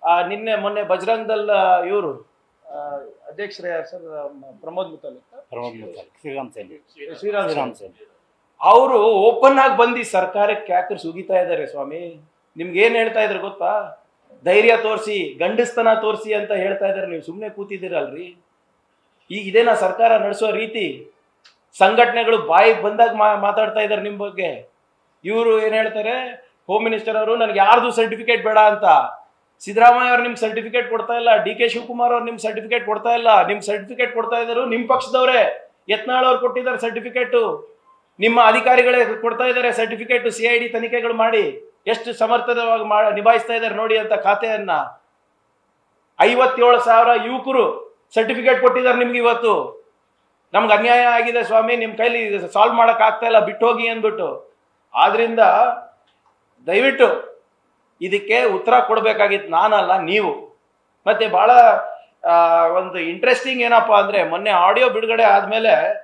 ಆ, ನಿನ್ನೆ ಮೊನ್ನೆ ಬಜರಂಗ್ ದಲ್ ಇವರು ಅಧ್ಯಕ್ಷರೇ ಯಾರು ಸರ್ ಪ್ರಮೋದ್ ಮುತಾಲಿಕ್ ಪ್ರಮೋದ್ ಮುತಾಲಿಕ್ ಶ್ರೀರಾಮ್ ಸೇನ್ ಶ್ರೀರಾಮ್ ಶ್ರೀರಾಮ್ ಸೇನ್ ಅವರು ಓಪನ್ ಆಗಿ ಬಂದು ಈ ಸರ್ಕಾರಕ್ಕೆ ಯಾಕರ್ ಸುಗಿತಾ ಇದ್ದಾರೆ ಸ್ವಾಮಿ ನಿಮ್ಗೆ ಏನ್ ಹೇಳ್ತಾ ಇದ್ರು ಗೊತ್ತಾ ಧೈರ್ಯ ತೋರಿಸಿ ಗಂಡಸ್ತನ ತೋರಿಸಿ ಅಂತ ಹೇಳ್ತಾ ಇದ್ದಾರೆ ನೀವು ಸುಮ್ಮನೆ ಕೂತಿದ್ದೀರಲ್ರಿ ಈಗ ಇದೇನಾ ಸರ್ಕಾರ ನಡೆಸೋ ರೀತಿ ಸಂಘಟನೆಗಳು ಬಾಯಿಗೆ ಬಂದಾಗ ಮಾ ಮಾತಾಡ್ತಾ ಇದ್ದಾರೆ ನಿಮ್ಮ ಬಗ್ಗೆ ಇವರು ಏನ್ ಹೇಳ್ತಾರೆ ಹೋಮ್ ಮಿನಿಸ್ಟರ್ ಅವರು ನನಗೆ ಯಾರ್ದು ಸರ್ಟಿಫಿಕೇಟ್ ಬೇಡ ಅಂತ ಸಿದ್ದರಾಮಯ್ಯ ಅವ್ರು ನಿಮ್ಗೆ ಸರ್ಟಿಫಿಕೇಟ್ ಕೊಡ್ತಾ ಇಲ್ಲ ಡಿ ಕೆ ಶಿವಕುಮಾರ್ ಅವ್ರು ನಿಮ್ಗೆ ಸರ್ಟಿಫಿಕೇಟ್ ಕೊಡ್ತಾ ಇಲ್ಲ ನಿಮ್ ಸರ್ಟಿಫಿಕೇಟ್ ಕೊಡ್ತಾ ಇದ್ದಾರೆ ನಿಮ್ಮ ಪಕ್ಷದವರೇ ಯತ್ನಾಳ್ ಅವ್ರು ಕೊಟ್ಟಿದ್ದಾರೆ ಸರ್ಟಿಫಿಕೇಟು ನಿಮ್ಮ ಅಧಿಕಾರಿಗಳೇ ಕೊಡ್ತಾ ಇದ್ದಾರೆ ಸರ್ಟಿಫಿಕೇಟ್ ಸಿ ಐ ಡಿ ತನಿಖೆಗಳು ಮಾಡಿ ಎಷ್ಟು ಸಮರ್ಥವಾಗಿ ಮಾ ನಿಭಾಯಿಸ್ತಾ ಇದ್ದಾರೆ ನೋಡಿ ಅಂತ ಖಾತೆಯನ್ನ ಐವತ್ತೇಳು ಸಾವಿರ ಯುವಕರು ಸರ್ಟಿಫಿಕೇಟ್ ಕೊಟ್ಟಿದ್ದಾರೆ ನಿಮ್ಗೆ ಇವತ್ತು ನಮ್ಗೆ ಅನ್ಯಾಯ ಆಗಿದೆ ಸ್ವಾಮಿ ನಿಮ್ಮ ಕೈಲಿ ಸಾಲ್ವ್ ಮಾಡಕ್ ಆಗ್ತಾ ಇಲ್ಲ ಬಿಟ್ಟು ಹೋಗಿ ಅಂದ್ಬಿಟ್ಟು ಆದ್ರಿಂದ ದಯವಿಟ್ಟು ಇದಕ್ಕೆ ಉತ್ತರ ಕೊಡ್ಬೇಕಾಗಿತ್ತು ನಾನಲ್ಲ ನೀವು ಮತ್ತೆ ಬಹಳ ಆ, ಒಂದು ಇಂಟ್ರೆಸ್ಟಿಂಗ್ ಏನಪ್ಪಾ ಅಂದ್ರೆ ಮೊನ್ನೆ ಆಡಿಯೋ ಬಿಡುಗಡೆ ಆದ್ಮೇಲೆ